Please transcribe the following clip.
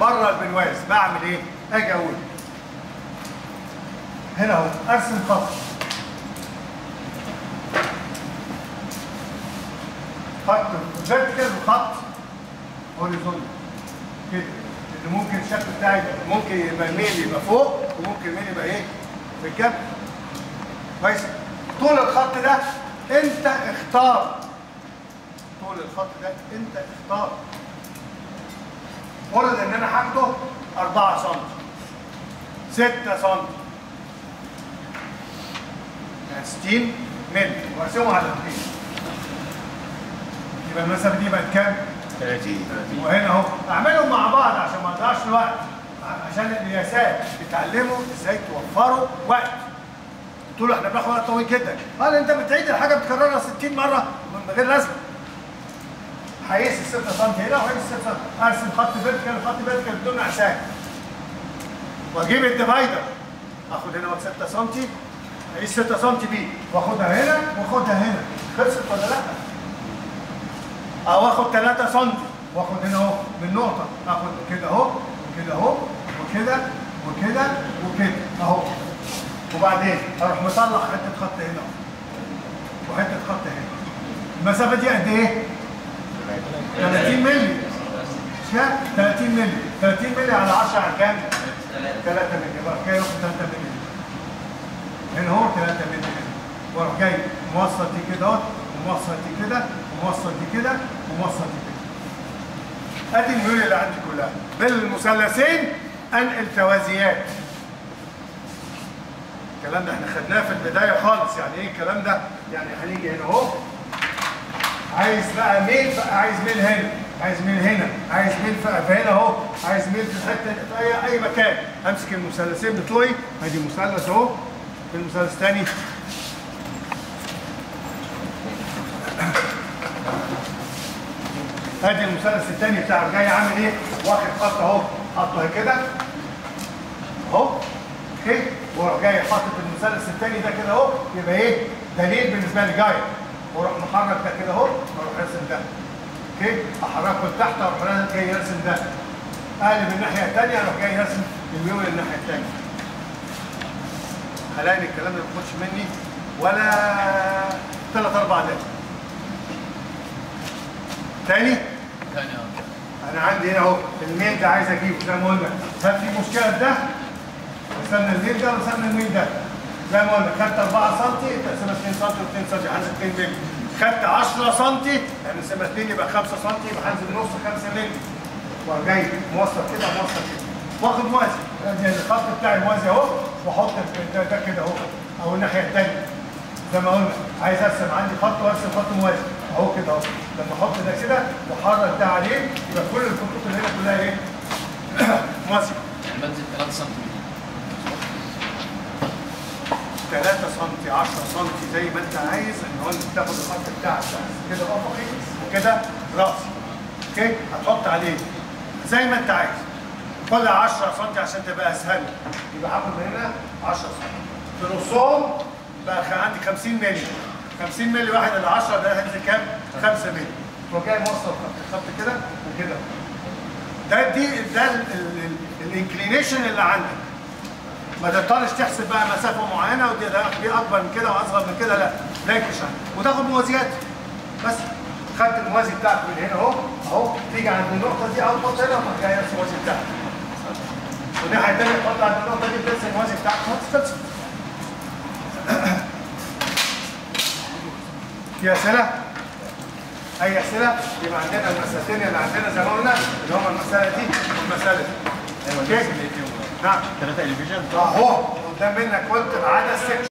بره البنواز بعمل ايه؟ اجي اقول هنا اهو ارسم خط خط فيرتيكال وخط هوريزونتال كده اللي ممكن الشكل بتاعي يبقى- ممكن يبقى الميل يبقى فوق وممكن الميل يبقى ايه؟ في الجنب كويس طول الخط ده انت اختار طول الخط ده انت اختار فرض ان انا هاخده 4 سم 6 سم يعني 60 مللي واقسمه على 200 يبقى المسافه دي بقت كام؟ 30 وهنا اهو اعملهم مع بعض عشان ما اضيعش الوقت عشان القياسات تتعلموا ازاي توفروا وقت قلت له احنا بناخد وقت طويل جدا قال انت بتعيد الحاجه بتكررها 60 مره من غير لازمه هيقيس ال 6 سم هنا وهيقيس 6 سم ارسم خط فيرتيكال وخط فيرتيكال بدون اعساك واجيب الديفايدر اخد هنا 6 سم اقيس 6 سم بيه واخدها هنا واخدها هنا خلصت ولا لا؟ او اخد 3 سم واخد هنا اهو من نقطه اخد كده اهو وكده اهو وكده وكده وكده اهو وبعدين اروح مطلع حته خط هنا اهو وحته خط هنا المسافه دي قد ايه 30 مللي مش كده 30 مللي 30 مللي على 10 على كام 3 مللي بقى كده ياخد 3 مللي هنا هو 3 مللي هنا واروح جاي موصل دي كده اهو وموصل دي كده وموصل دي كده وموصل دي كده ادي الميول اللي عندي كلها بالمثلثين انقل توازيات الكلام ده احنا خدناه في البدايه خالص يعني ايه الكلام ده يعني هنيجي هنا اهو عايز بقى ميل بقى عايز ميل هنا عايز ميل هنا عايز ميل في في هنا اهو عايز ميل في حته في اي اي مكان امسك المثلثين بتوعي ادي مثلث اهو في المثلث الثاني ادي المثلث الثاني بتاعه جاي عامل ايه؟ واخد خط اهو حاطه كده اهو اوكي واروح جاي حاطط المثلث الثاني ده كده اهو يبقى ايه؟ دليل بالنسبه لي جاي واروح محرك ده كده اهو واروح راسم ده اوكي احركه لتحت واروح جاي راسم ده اقلب الناحيه الثانيه اروح جاي راسم الميول الناحيه الثانيه هلاقي إن الكلام ده ما بياخدش مني ولا ثلاث اربع دقايق تاني ثاني اه انا عندي هنا اهو الميل ده عايز اجيبه زي ما قلنا هل في مشكله في ده؟ رسمنا الميل ده ورسمنا الميل ده زي ما قلنا خدت 4 سم تقسمها 2 سم و2 سم هنزل 2 مللي خدت 10 سم يعني نقسمها 2 يبقى 5 سم يبقى هنزل نص 5 مللي واروح جاي موصل كده موصل كده واخد موازي يعني الخط بتاعي موازي اهو واحط ده, ده كده اهو او الناحيه الثانيه زي ما قلنا عايز ارسم عندي خط وارسم خط موازي اهو كده اهو لما احط ده كده واحرك ده عليه يبقى كل الخطوط اللي هنا كلها ايه؟ موازيه يعني بنزل 3 سم 3 سم 10 سم زي ما انت عايز ان هو انت تاخد الخط بتاعك كده افقي وكده راسي اوكي هتحط عليه زي ما انت عايز كل 10 سم عشان تبقى اسهل يبقى هاخد من هنا 10 سم في نصهم بقى خ- عندي 50 مللي 50 مللي واحد على 10 ده هينزل كام؟ 5 مللي تروح جاي موصل خط خط كده وكده ده دي ده الانكلينيشن اللي عندك ما تضطرش تحسب بقى مسافه معينه ودي ده دي اكبر من كده واصغر من كده لا لا يكشف وتاخد موازيات بس خدت الموازي بتاعك من هنا اهو اهو تيجي عند النقطه دي او تحط هنا وتروح جاي نفس الموازي بتاعك والناحيه الثانيه تحط عند النقطه دي تنسى الموازي بتاعك خلاص خلصت في اسئله؟ اي اسئله؟ يبقى عندنا المسألتين اللي عندنا زي ما قلنا اللي هم المساله دي والمساله دي اوكي؟ نعم ثلاثة الفيجن اهو قدام منك قلت ما عدا السكشن